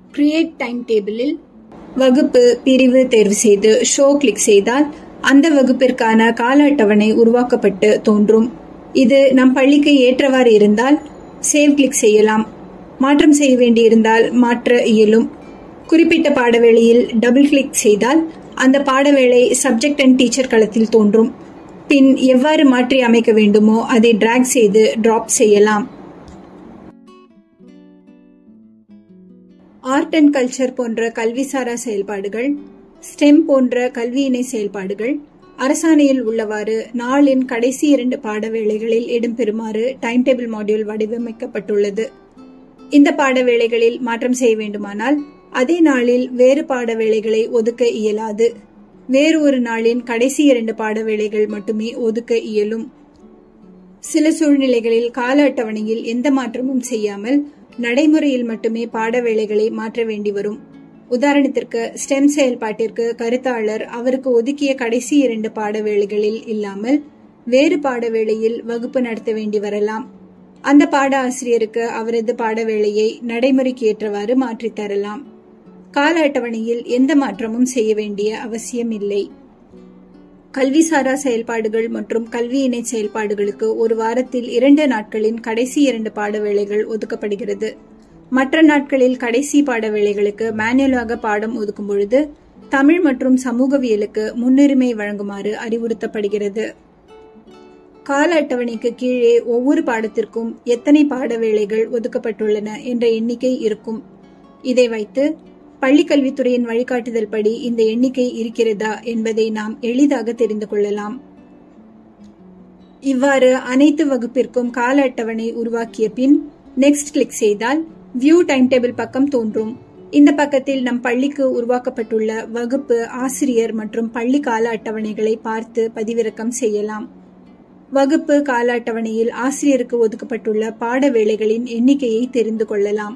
create time டேபிளில் வகுப்பு பிரிவு தேர்வு செய்து ஷோ கிளிக் செய்தால் அந்த வகுப்பிற்கான கால அட்டவணை உருவாக்கப்பட்டு தோன்றும் இது நம் பள்ளிக்கு ஏற்றவாறு இருந்தால் சேவ் கிளிக் செய்யலாம் மாற்றம் செய்ய வேண்டியிருந்தால் மாற்ற இயலும் குறிப்பிட்ட பாடவேளையில் டபுள் கிளிக் செய்தால் அந்த பாடவேளை சப்ஜெக்ட் அண்ட் டீச்சர் களத்தில் தோன்றும் பின் எவ்வாறு மாற்றி அமைக்க வேண்டுமோ அதை டிராக் செய்து டிராப் செய்யலாம் ஆர்ட் அண்ட் கல்ச்சர் போன்ற கல்விசாரா செயல்பாடுகள் ஸ்டெம் போன்ற கல்வி இணை செயல்பாடுகள் அரசாணையில் உள்ளவாறு நாளின் கடைசி இரண்டு பாடவேளைகளில் இடம்பெறுமாறு டைம் டேபிள் மாடியூல் வடிவமைக்கப்பட்டுள்ளது இந்த பாடவேளைகளில் மாற்றம் செய்ய வேண்டுமானால் அதே நாளில் வேறு பாடவேளைகளை ஒதுக்க இயலாது வேறு ஒரு நாளின் கடைசி இரண்டு பாடவேளைகள் மட்டுமே ஒதுக்க இயலும் சில சூழ்நிலைகளில் கால அட்டவணையில் எந்த மாற்றமும் செய்யாமல் நடைமுறையில் மட்டுமே பாடவேளைகளை மாற்ற வேண்டி வரும் உதாரணத்திற்கு ஸ்டெம் செயல்பாட்டிற்கு கருத்தாளர் அவருக்கு ஒதுக்கிய கடைசி இரண்டு பாடவேளைகளில் இல்லாமல் வேறு பாடவேளையில் வகுப்பு நடத்த வேண்டி வரலாம் அந்த பாட ஆசிரியருக்கு அவரது பாடவேளையை நடைமுறைக்கு ஏற்றவாறு மாற்றித் தரலாம் கால அட்டவணையில் எந்த மாற்றமும் செய்ய வேண்டிய அவசியம் இல்லை கல்விசாரா செயல்பாடுகள் மற்றும் கல்வி இணை செயல்பாடுகளுக்கு ஒரு வாரத்தில் இரண்டு நாட்களின் கடைசி இரண்டு பாடவேளைகள் ஒதுக்கப்படுகிறது மற்ற நாட்களில் கடைசி பாடவேளைகளுக்கு மேனுவலாக பாடம் ஒதுக்கும் பொழுது தமிழ் மற்றும் சமூகவியலுக்கு முன்னுரிமை வழங்குமாறு அறிவுறுத்தப்படுகிறது கால அட்டவணைக்கு கீழே ஒவ்வொரு பாடத்திற்கும் எத்தனை பாடவேளைகள் ஒதுக்கப்பட்டுள்ளன என்ற எண்ணிக்கை இருக்கும் இதை வைத்து பள்ளிக்கல்வித்துறையின் வழிகாட்டுதல் படி இந்த எண்ணிக்கை இருக்கிறதா என்பதை நாம் எளிதாக தெரிந்து கொள்ளலாம் இவ்வாறு அனைத்து வகுப்பிற்கும் கால அட்டவணை உருவாக்கிய பின் நெக்ஸ்ட் கிளிக் செய்தால் வியூ டைம் டேபிள் பக்கம் தோன்றும் இந்த பக்கத்தில் நம் பள்ளிக்கு உருவாக்கப்பட்டுள்ள வகுப்பு ஆசிரியர் மற்றும் பள்ளி கால அட்டவணைகளை பார்த்து பதிவிறக்கம் செய்யலாம் வகுப்பு கால அட்டவணையில் ஆசிரியருக்கு ஒதுக்கப்பட்டுள்ள பாட வேளைகளின் எண்ணிக்கையை தெரிந்து கொள்ளலாம்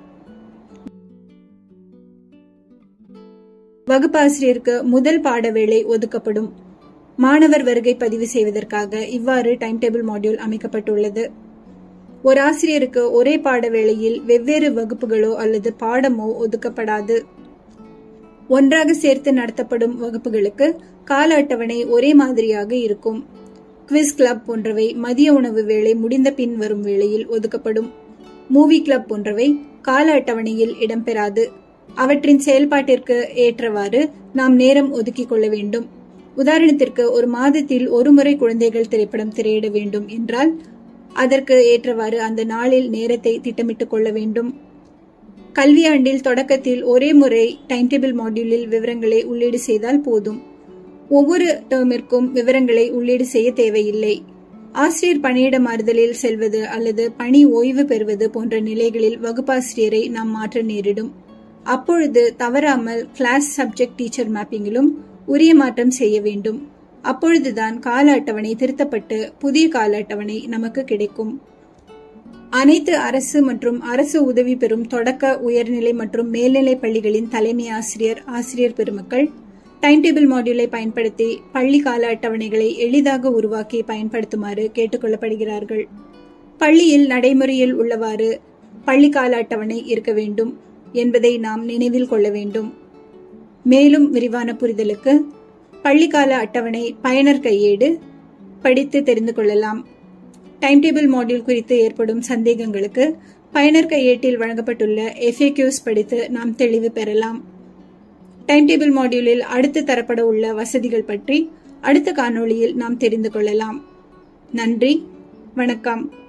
வகுப்பாசிரியருக்கு முதல் பாடவேளை ஒதுக்கப்படும் மாணவர் வருகை பதிவு செய்வதற்காக இவ்வாறு டைம் டேபிள் மாடியூல் அமைக்கப்பட்டுள்ளது ஒரு ஆசிரியருக்கு ஒரே பாடவேளையில் வெவ்வேறு வகுப்புகளோ அல்லது பாடமோ ஒதுக்கப்படாது ஒன்றாக சேர்த்து நடத்தப்படும் வகுப்புகளுக்கு கால அட்டவணை ஒரே மாதிரியாக இருக்கும் குவிஸ் கிளப் போன்றவை மதிய உணவு வேளை முடிந்த பின் வரும் வேளையில் ஒதுக்கப்படும் மூவி கிளப் போன்றவை கால அட்டவணையில் இடம்பெறாது அவற்றின் செயல்பாட்டிற்கு ஏற்றவாறு நாம் நேரம் ஒதுக்கிக் கொள்ள வேண்டும் உதாரணத்திற்கு ஒரு மாதத்தில் ஒரு முறை குழந்தைகள் திரைப்படம் திரையிட வேண்டும் என்றால் அதற்கு ஏற்றவாறு அந்த நாளில் நேரத்தை திட்டமிட்டுக் கொள்ள வேண்டும் கல்வியாண்டில் தொடக்கத்தில் ஒரே முறை டைம் டேபிள் மாடியூலில் விவரங்களை உள்ளீடு செய்தால் போதும் ஒவ்வொரு டேர்மிற்கும் விவரங்களை உள்ளீடு செய்ய தேவையில்லை ஆசிரியர் பணியிட மாறுதலில் செல்வது அல்லது பணி ஓய்வு பெறுவது போன்ற நிலைகளில் வகுப்பாசிரியரை நாம் மாற்ற நேரிடும் அப்பொழுது தவறாமல் கிளாஸ் சப்ஜெக்ட் டீச்சர் மேப்பிங்கிலும் உரிய மாற்றம் செய்ய வேண்டும் அப்பொழுதுதான் கால அட்டவணை திருத்தப்பட்டு புதிய கால அட்டவணை நமக்கு கிடைக்கும் அனைத்து அரசு மற்றும் அரசு உதவி பெறும் தொடக்க உயர்நிலை மற்றும் மேல்நிலை பள்ளிகளின் தலைமை ஆசிரியர் ஆசிரியர் பெருமக்கள் டைம் டேபிள் மாடியூலை பயன்படுத்தி பள்ளி கால அட்டவணைகளை எளிதாக உருவாக்கி பயன்படுத்துமாறு கேட்டுக்கொள்ளப்படுகிறார்கள் பள்ளியில் நடைமுறையில் உள்ளவாறு பள்ளி கால அட்டவணை இருக்க வேண்டும் என்பதை நாம் நினைவில் கொள்ள வேண்டும் மேலும் விரிவான புரிதலுக்கு பள்ளிக்கால அட்டவணை பயனர் கையேடு படித்து தெரிந்து கொள்ளலாம் டைம் டேபிள் மாடியூல் குறித்து ஏற்படும் சந்தேகங்களுக்கு பயனர் கையேட்டில் வழங்கப்பட்டுள்ள எஃப்ஏக்யூஸ் படித்து நாம் தெளிவு பெறலாம் டைம் டேபிள் மாடியூலில் அடுத்து தரப்பட உள்ள வசதிகள் பற்றி அடுத்த காணொளியில் நாம் தெரிந்து கொள்ளலாம் நன்றி வணக்கம்